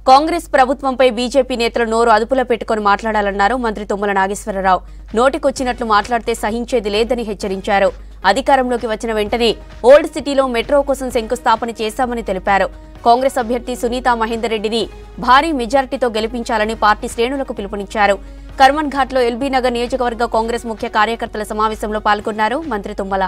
కాంగ్రెస్ ప్రభుత్వంపై బీజేపీ నేతలు నోరు అదుపులో పెట్టుకుని మాట్లాడాలన్నారు మంత్రి తుమ్మల నాగేశ్వరరావు నోటికొచ్చినట్లు మాట్లాడితే సహించేది లేదని హెచ్చరించారు అధికారంలోకి వచ్చిన వెంటనే ఓల్డ్ సిటీలో మెట్రో కోసం శంకుస్థాపన చేశామని తెలిపారు కాంగ్రెస్ అభ్యర్థి సునీతా మహేందర్ రెడ్డిని భారీ మెజారిటీతో గెలిపించాలని పార్టీ శ్రేణులకు పిలుపునిచ్చారు కర్మన్ ఘాట్లో ఎల్బీ నగర్ నియోజకవర్గ కాంగ్రెస్ ముఖ్య కార్యకర్తల సమావేశంలో పాల్గొన్నారు మంత్రి తుమ్మల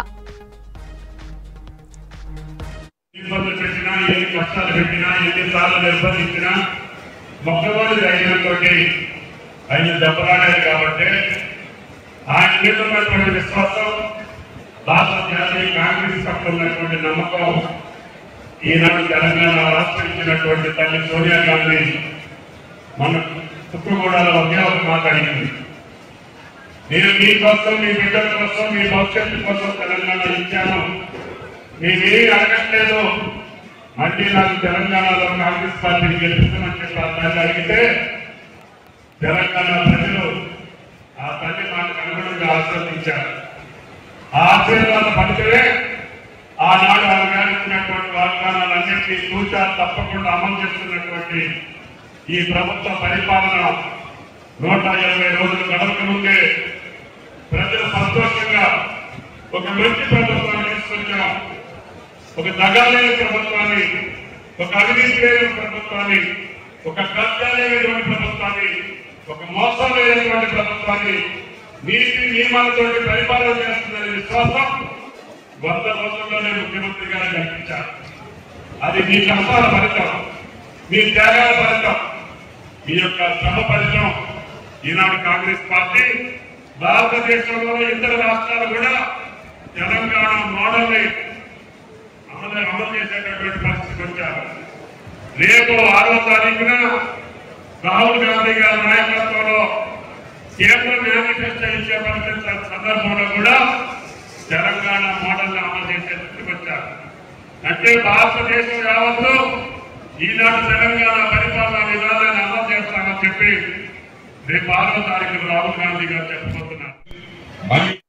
ఇబ్బందులు పెట్టినా ఎన్ని కష్టాలు పెట్టినా ఎన్ని సార్లు నిర్బంధించినా మొట్టమొదటి అయినతో ఆయన దెబ్బలాడారు కాబట్టి ఆయన మీద ఉన్నటువంటి విశ్వాసం రాష్ట్ర జాతీయ కాంగ్రెస్ పట్ల ఉన్నటువంటి నమ్మకం ఈనాడు తెలంగాణ రాష్ట్రం ఇచ్చినటువంటి తల్లి సోనియా గాంధీ మన తుక్కుగూడలో ఒకే ఒక మాట అడిగింది నేను మీకోసం మీ బిడ్డల కోసం మీ భవిష్యత్తు కోసం తెలంగాణ ఇచ్చాను నేనేమి అడగట్లేదు మళ్ళీ నాకు తెలంగాణలో కాంగ్రెస్ పార్టీని గెలుపుతామని చెప్పి ఆ తల్లి అడిగితే తెలంగాణ ప్రజలు ఆ తల్లి మాకు అనుగుణంగా ఆశీర్వదించారు ఆ ఆశీర్వాద పడితే ఆనాడు ఆమె మేలుకున్నటువంటి వాగ్దానాలన్నింటినీ సూచన తప్పకుండా అమలు చేస్తున్నటువంటి ఈ ప్రభుత్వ పరిపాలన నూట ఇరవై రోజులు గడవక ముందే ప్రజలు సంతోషంగా ఒక మంచి ప్రభుత్వాన్ని తీసుకొచ్చాం ఒక దగాలేని ప్రభుత్వాన్ని ఒక అవినీతి లేని ప్రభుత్వాన్ని ఒక కబ్జా లేనటువంటి ప్రభుత్వాన్ని ఒక మోసం లేనటువంటి ప్రభుత్వాన్ని నీతి నియమాలతో పరిపాలన చేస్తుందనే విశ్వాసం వంద రోజుల్లోనే ముఖ్యమంత్రి గారు కల్పించారు అది మీ కష్టాల ఫలితం మీ త్యాగాల ఫలితం మీ యొక్క శ్రమ ఫలితం ఈనాడు కాంగ్రెస్ పార్టీ భారతదేశంలో ఇతర రాష్ట్రాలు కూడా తెలంగాణ మోడల్ని అమలు అమలు చేసేటటువంటి పరిస్థితికి వచ్చారు రేపు ఆరో తారీఖున రాహుల్ గాంధీ గారి నాయకత్వంలో కేంద్ర మేనిఫెస్టో ఇచ్చే పరిస్థితి సందర్భంలో కూడా తెలంగాణ మోడల్ అమలు చేసే స్థితికి వచ్చారు అంటే భారతదేశం యావత్తు ఈనాడు తెలంగాణ పరిపాలన విధానాన్ని అమలు చేస్తామని చెప్పి రేపు ఆరో తారీఖున రాహుల్ గాంధీ గారు చెప్పబోతున్నారు మళ్ళీ